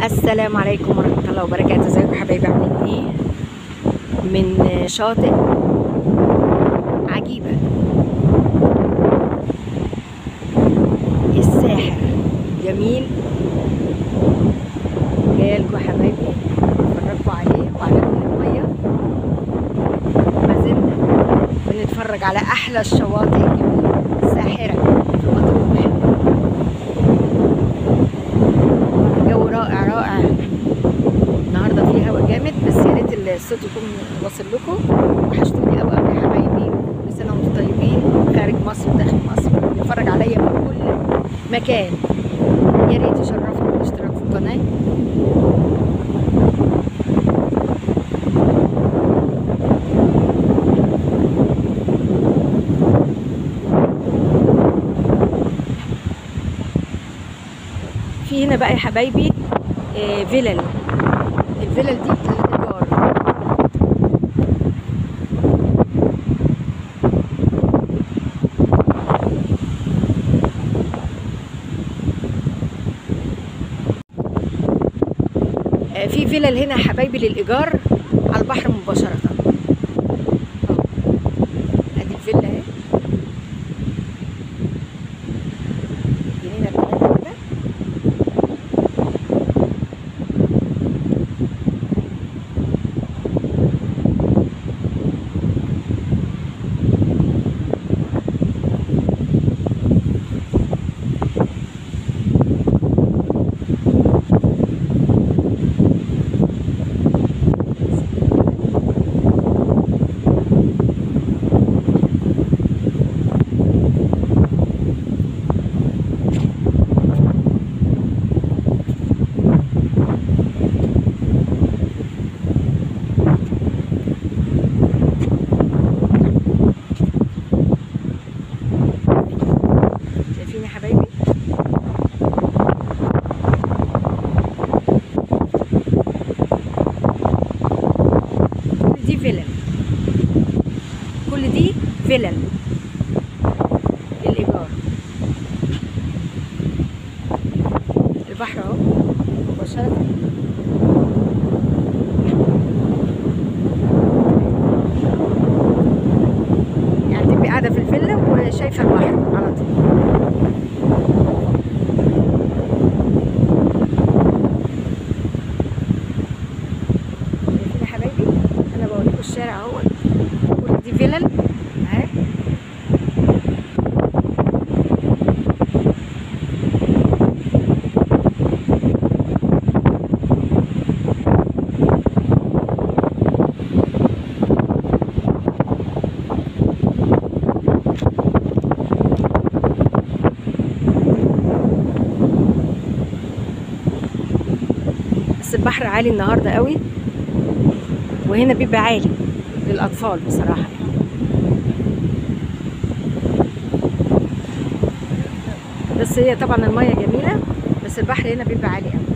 السلام عليكم ورحمة الله وبركاته ازيكم يا حبايبي عاملين ايه من شاطئ عجيبة الساحر جميل جاي لكم يا حبايبي اتفرجوا عليه وعلى كل المية ما زلنا بنتفرج على احلى الشواطئ الجميلة الساحرة في مطروح جو رائع رائع النهارده في هوا جامد بس يا ريت الصوت يكون واصل لكم وحشتوني قوي قوي يا حبايبي كل سنه وانتم طيبين خارج مصر وداخل مصر بيتفرج عليا من كل مكان يا ريت يشرفوا بالاشتراك في القناه في هنا بقى يا حبايبي آه، فيلل الفيلل دي للإيجار آه، في فيلل هنا يا حبايبي للإيجار على البحر مباشرة أهو. ادي الفيلا اهي الجنينة بتاعتها كده شايفين يا حبايبي كل دي فيلل كل دي فيلل للإيجار البحر اهو مباشرة يعني تبقي قاعدة في الفيلا وشايفة البحر على طول شايفين يا حبايبي انا بوريكم الشارع اهو كل دي فيلل اهي بس البحر عالي النهارده قوي وهنا بيبقى عالي للاطفال بصراحه بس هي طبعا الميه جميله بس البحر هنا بيبقى عالي قوي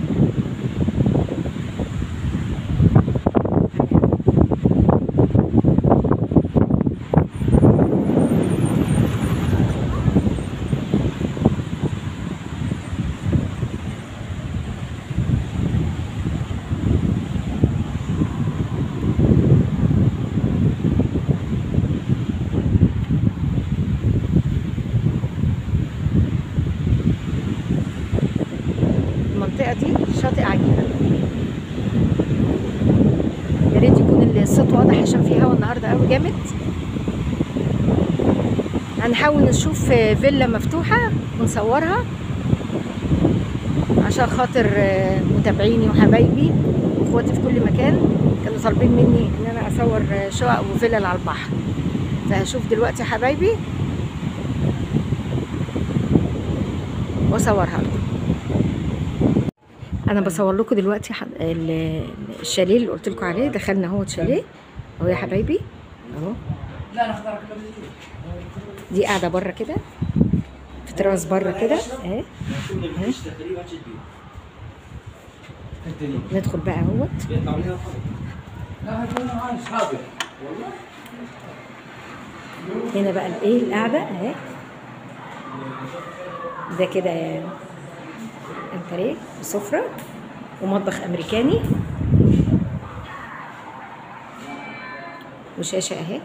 المنطقه دي شاطئ عجيبه يا ريت يكون الصوت واضح عشان في هوا النهارده قوي جامد هنحاول نشوف فيلا مفتوحه ونصورها عشان خاطر آه، متابعيني وحبايبي واخواتي في كل مكان كانوا طالبين مني ان انا اصور آه، شقق وفلل على البحر فهشوف دلوقتي يا حبايبي واصورها لكم انا بصور لكم دلوقتي حد... ال- الشاليه اللي قلت لكم عليه دخلنا اهو شاليه اهو يا حبايبي اهو دي قاعده بره كده في تراس بره كده اهي ندخل بقى اهوت هنا بقى الايه القعده اهي ده كده انتريه وسفره ومطبخ امريكاني وشاشه اهي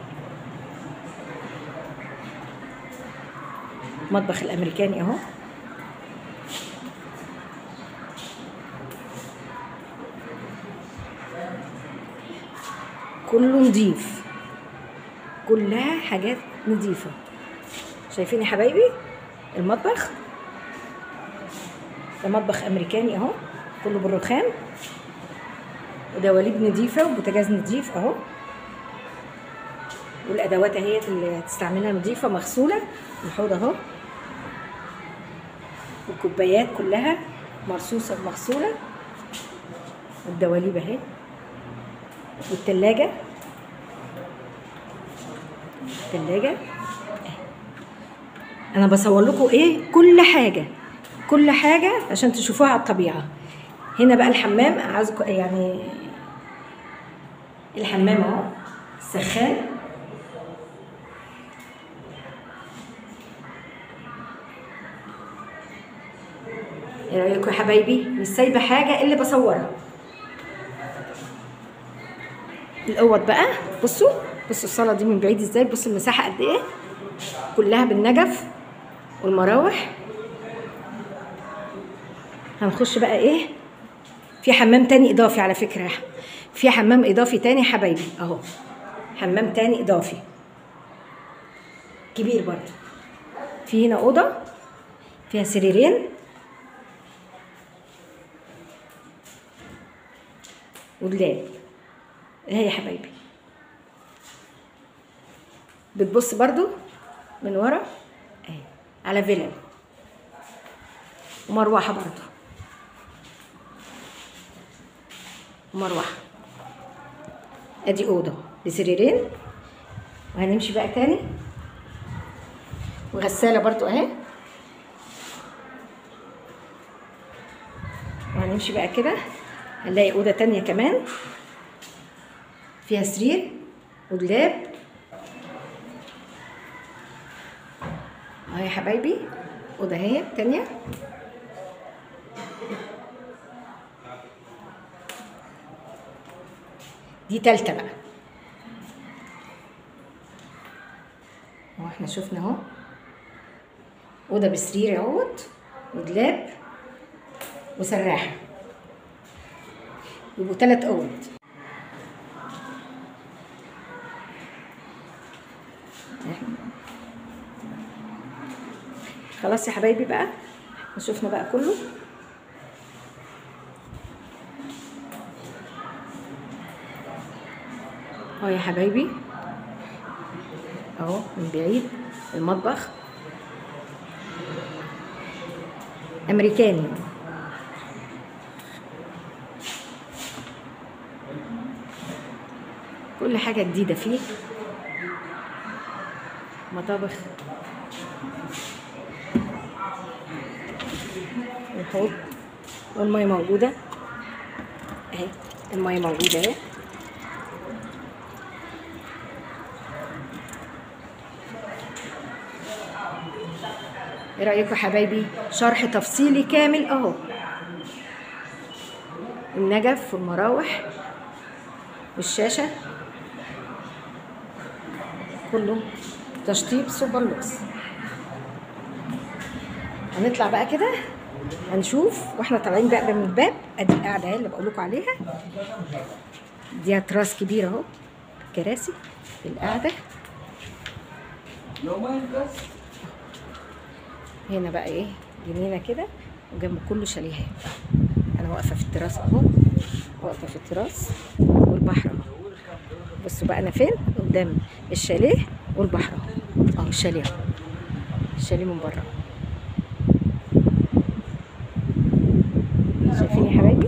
مطبخ الامريكاني اهو كله نضيف كلها حاجات نضيفه شايفين يا حبايبي المطبخ ده مطبخ امريكاني اهو كله بالرخام ودواليب نضيفه وبوتاجاز نضيف اهو والادوات اهي اللي هتستعملها نضيفه مغسوله الحوض اهو والكوبايات كلها مرصوصه مغسوله والدواليب اهي والتلاجة التلاجة انا بصور لكم ايه كل حاجة كل حاجة عشان تشوفوها على الطبيعة هنا بقى الحمام عايزكم يعني الحمام اهو سخان ايه رايكم يا حبايبي مش سايبه حاجه اللي بصورها الاوض بقى بصوا بصوا الصاله دي من بعيد ازاي بصوا المساحه قد ايه كلها بالنجف والمراوح هنخش بقى ايه في حمام تاني اضافي على فكره في حمام اضافي تاني يا حبايبي اهو حمام تاني اضافي كبير برضه في هنا اوضه فيها سريرين ودلاب اهي يا حبايبي بتبص برضو من ورا اهي على فيلل ومروحه برضو ومروحه ادي اوضه بسريرين وهنمشي بقى تاني وغساله برضو اهي وهنمشي بقى كده هنلاقي اوضه تانية كمان فيها سرير ودولاب اهي يا حبايبي اوضه اهي تانية دي تالتة بقى اهو احنا شفنا اهو اوضه بسرير اهوت ودولاب وسراحه يبقوا تلات اوض خلاص يا حبايبي بقى شفنا بقى كله اهو يا حبايبي اهو من بعيد المطبخ امريكاني كل حاجة جديدة فيه مطابخ الحوض والمية موجودة اهي المية موجودة اهي ايه رأيكم يا حبايبي شرح تفصيلي كامل اهو النجف والمراوح والشاشة كله تشطيب سوبر لوكس هنطلع بقى كده هنشوف واحنا طالعين بقى من الباب ادي القعده اهي اللي بقول لكم عليها دي تراس كبير اهو كراسي القعده هنا بقى ايه جنينه كده وجنب كله شاليهات انا واقفه في التراس اهو واقفه في التراس والبحر اهو بصوا بقى انا فين قدام الشاليه والبحر اهو اهو الشاليه اهو الشاليه من بره شايفين يا حبايبي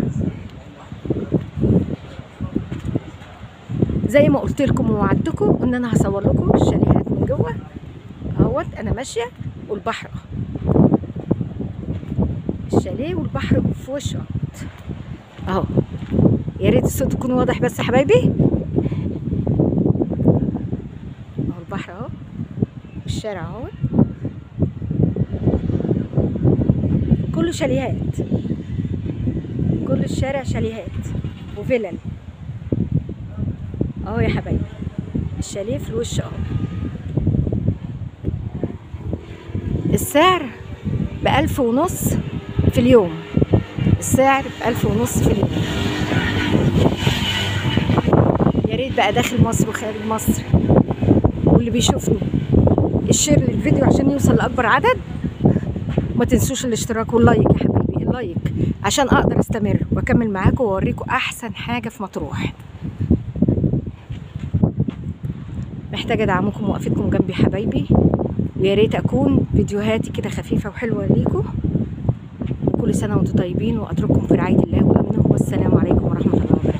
زي ما قلت لكم ووعدتكم ان انا هصور لكم الشاليهات من جوه اهوت انا ماشيه والبحر اهو الشاليه والبحر في وش اهو يا ريت الصوت يكون واضح بس يا حبايبي اهو البحر اهو والشارع اهو كله شاليهات طول الشارع شاليهات وفلل اهو يا حبايبي الشاليه في الوش اهو السعر بألف ونص في اليوم السعر بألف ونص في اليوم يا ريت بقى داخل مصر وخارج مصر واللي بيشوفني الشير للفيديو عشان يوصل لأكبر عدد ما تنسوش الاشتراك واللايك يا حبايبي اللايك عشان اقدر استمر واكمل معاكم واوريكم احسن حاجه في مطروح محتاجه دعمكم ووقفتكم جنبي حبايبي ويا ريت اكون فيديوهاتي كده خفيفه وحلوه ليكم كل سنه وانتم طيبين واترككم في رعايه الله وامنه والسلام عليكم ورحمه الله وبركاته